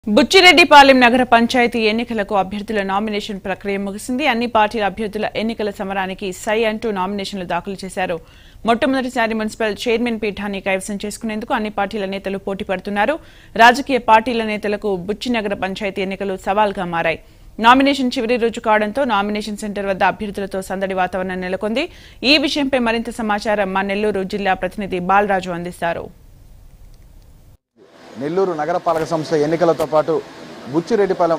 బుచ్చిరెడ్డిపాలెం నగర పంచాయతీ ఎన్నికలకు అభ్యర్థుల నామినేషన్ ప్రక్రియ ముగిసింది అన్ని పార్టీల అభ్యర్థుల ఎన్నికల సమరానికి సై అంటూ నామినేషన్లు దాఖలు చేశారు మొట్టమొదటిసారి మున్సిపల్ చైర్మన్ పీఠాన్ని కైవసం చేసుకునేందుకు అన్ని పార్టీల నేతలు పోటీ పడుతున్నారు రాజకీయ పార్టీల నేతలకు బుచ్చి నగర పంచాయతీ ఎన్నికలు సవాల్గా మారాయి నామినేషన్ చివరి రోజు కావడంతో నామినేషన్ సెంటర్ వద్ద అభ్యర్థులతో సందడి వాతావరణం నెలకొంది ఈ విషయంపై మరింత సమాచారం మా నెల్లూరు జిల్లా ప్రతినిధి బాలరాజు అందిస్తారు నెల్లూరు నగరపాలక సంస్థ ఎన్నికలతో పాటు బుచ్చిరెడ్డిపాలెం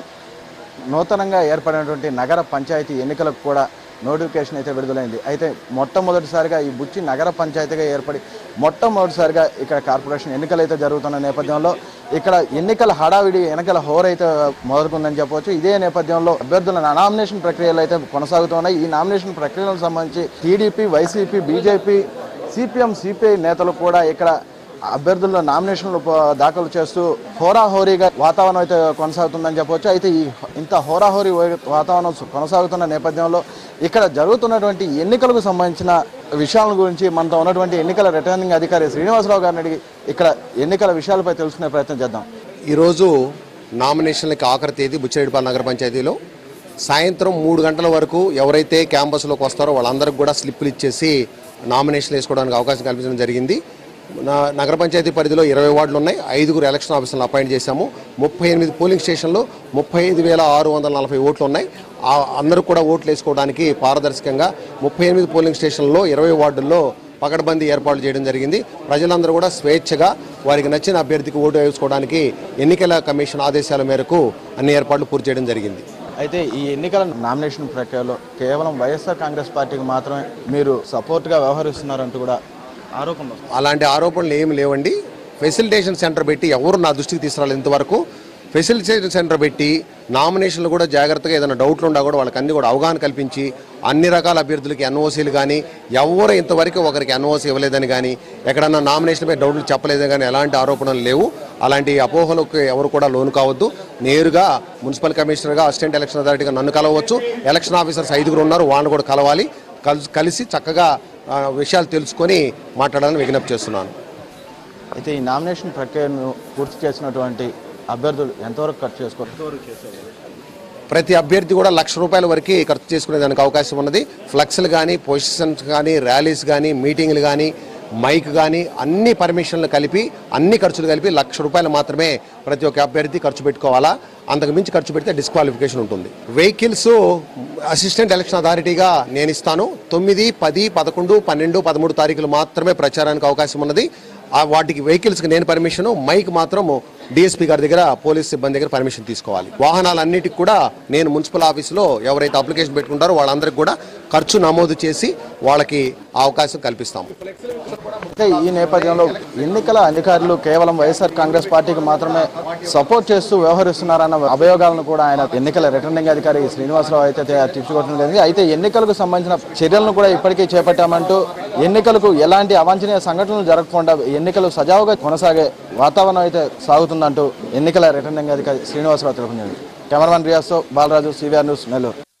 నూతనంగా ఏర్పడినటువంటి నగర పంచాయతీ ఎన్నికలకు కూడా నోటిఫికేషన్ అయితే విడుదలైంది అయితే మొట్టమొదటిసారిగా ఈ బుచ్చి నగర పంచాయతీగా ఏర్పడి మొట్టమొదటిసారిగా ఇక్కడ కార్పొరేషన్ ఎన్నికలు అయితే జరుగుతున్న నేపథ్యంలో ఇక్కడ ఎన్నికల హడావిడి ఎన్నికల హోర్ అయితే మొదలుకుందని చెప్పవచ్చు ఇదే నేపథ్యంలో అభ్యర్థుల నామినేషన్ ప్రక్రియలు అయితే కొనసాగుతున్నాయి ఈ నామినేషన్ ప్రక్రియలకు సంబంధించి TDP YCP BJP CPM CPI నేతలు కూడా ఇక్కడ అభ్యర్థుల నామినేషన్లు ప- దాఖలు చేస్తూ హోరాహోరీగా వాతావరణం అయితే కొనసాగుతుందని చెప్పవచ్చు అయితే ఈ ఇంత హోరాహోరీ వా- వాతావరణం కొనసాగుతున్న నేపథ్యంలో ఇక్కడ జరుగుతున్నటువంటి ఎన్నికలకు సంబంధించిన విషయాల గురించి మనతో ఉన్నటువంటి ఎన్నికల రిటర్నింగ్ అధికారి శ్రీనివాసరావు గారిని అడిగి ఇక్కడ ఎన్నికల విషయాలపై తెలుసుకునే ప్రయత్నం చేద్దాం ఈరోజు నామినేషన్లకి ఆఖరి తేదీ బుచ్చిరెడ్డిపాలెం నగర పంచాయతీలో సాయంత్రం మూడు గంటల వరకు ఎవరైతే క్యాంపస్లోకి వస్తారో వాళ్ళందరికీ కూడా స్లిప్పులు ఇచ్చేసి నామినేషన్లు వేసుకోవడానికి అవకాశం కల్పించడం జరిగింది నా నగర పంచాయతీ పరిధిలో ఇరవై వార్డులు ఉన్నాయి ఐదుగురు ఎలక్షన్ ఆఫీసర్లను అపాయింట్ చేశాము ముప్పై ఎనిమిది పోలింగ్ స్టేషన్లు ముప్పై ఐదు వేల ఆరు వందల నలభై ఓట్లు ఉన్నాయి ఆ అందరూ కూడా ఓట్లు వేసుకోవడానికి పారదర్శకంగా ముప్పై ఎనిమిది పోలింగ్ స్టేషన్లలో ఇరవై వార్డుల్లో పకడ్బందీ ఏర్పాట్లు చేయడం జరిగింది ప్రజలందరూ కూడా స్వేచ్ఛగా వారికి నచ్చిన అభ్యర్థికి ఓటు వేసుకోవడానికి ఎన్నికల కమిషన్ ఆదేశాల మేరకు అన్ని ఏర్పాట్లు పూర్తి చేయడం జరిగింది అయితే ఈ ఎన్నికల నామినేషన్ ప్రక్రియలో కేవలం వైఎస్ఆర్ కాంగ్రెస్ పార్టీకి మాత్రమే మీరు సపోర్ట్గా వ్యవహరిస్తున్నారంటూ కూడా ఆరోపణలు అలాంటి ఆరోపణలు ఏమి లేవండి ఫెసిలిటేషన్ సెంటర్ పెట్టి ఎవరు నా దృష్టికి తీసుకురాలి ఇంతవరకు ఫెసిలిటేషన్ సెంటర్ పెట్టి నామినేషన్లు కూడా జాగ్రత్తగా ఏదైనా డౌట్లు ఉన్నా కూడా వాళ్ళకి అన్ని కూడా అవగాహన కల్పించి అన్ని రకాల అభ్యర్థులకి ఎన్ఓసీలు కానీ ఎవరు ఇంతవరకు ఒకరికి ఎన్ఓసీ ఇవ్వలేదని కానీ ఎక్కడన్నా నామినేషన్పై డౌట్లు చెప్పలేదని కానీ ఎలాంటి ఆరోపణలు లేవు అలాంటి అపోహలకు ఎవరు కూడా లోను కావద్దు నేరుగా మున్సిపల్ కమిషనర్గా అసిస్టెంట్ ఎలక్షన్ అథారిటీగా నన్ను కలవచ్చు ఎలక్షన్ ఆఫీసర్స్ ఐదుగురు ఉన్నారు వాళ్ళని కూడా కలవాలి కలిసి కలిసి చక్కగా ఆ, విషయాలు తెలుసుకొని మాట్లాడాలని విజ్ఞప్తి చేస్తున్నాను అయితే ఈ నామినేషన్ ప్రక్రియను పూర్తి చేసినటువంటి అభ్యర్థులు ఎంతవరకు ఖర్చు చేసుకోవాలి ప్రతి అభ్యర్థి కూడా లక్ష రూపాయల వరకు ఖర్చు చేసుకునే దానికి అవకాశం ఉన్నది ఫ్లెక్స్లు కానీ పొజిషన్స్ కానీ ర్యాలీస్ కానీ మీటింగ్లు కానీ మైక్ కానీ అన్ని పర్మిషన్లు కలిపి అన్ని ఖర్చులు కలిపి లక్ష రూపాయలు మాత్రమే ప్రతి ఒక్క అభ్యర్థి ఖర్చు పెట్టుకోవాలా అంతకు మించి ఖర్చు పెడితే డిస్క్వాలిఫికేషన్ ఉంటుంది వెహికల్స్ అసిస్టెంట్ ఎలక్షన్ అథారిటీగా నేను ఇస్తాను తొమ్మిది పది పదకొండు పన్నెండు పదమూడు తారీఖులు మాత్రమే ప్రచారానికి అవకాశం ఉన్నది ఆ వాటికి వెహికల్స్కి నేను పర్మిషన్ మైక్ మాత్రం డిఎస్పీ గారి దగ్గర పోలీస్ సిబ్బంది దగ్గర పర్మిషన్ తీసుకోవాలి వాహనాలన్నిటికి కూడా నేను మున్సిపల్ ఆఫీసులో ఎవరైతే అప్లికేషన్ పెట్టుకుంటారో వాళ్ళందరికీ కూడా ఖర్చు నమోదు చేసి వాళ్ళకి ఆ అవకాశం కల్పిస్తాము అయితే ఈ నేపథ్యంలో ఎన్నికల అధికారులు కేవలం వైఎస్ఆర్ కాంగ్రెస్ పార్టీకి మాత్రమే సపోర్ట్ చేస్తూ వ్యవహరిస్తున్నారన్న అభియోగాలను కూడా ఆయన ఎన్నికల రిటర్నింగ్ అధికారి శ్రీనివాసరావు అయితే తే- తిప్పుకోవడం జరిగింది అయితే ఎన్నికలకు సంబంధించిన చర్యలను కూడా ఇప్పటికే చేపట్టామంటూ ఎన్నికలకు ఎలాంటి అవాంఛనీయ సంఘటనలు జరగకుండా ఎన్నికలు సజావుగా కొనసాగే వాతావరణం అయితే సాగుతుందంటూ ఎన్నికల రిటర్నింగ్ అధికారి శ్రీనివాసరావు తెలిపింది కెమెరామెన్ రియాస్తో బాలరాజు సివిఆర్ న్యూస్ నెల్లూరు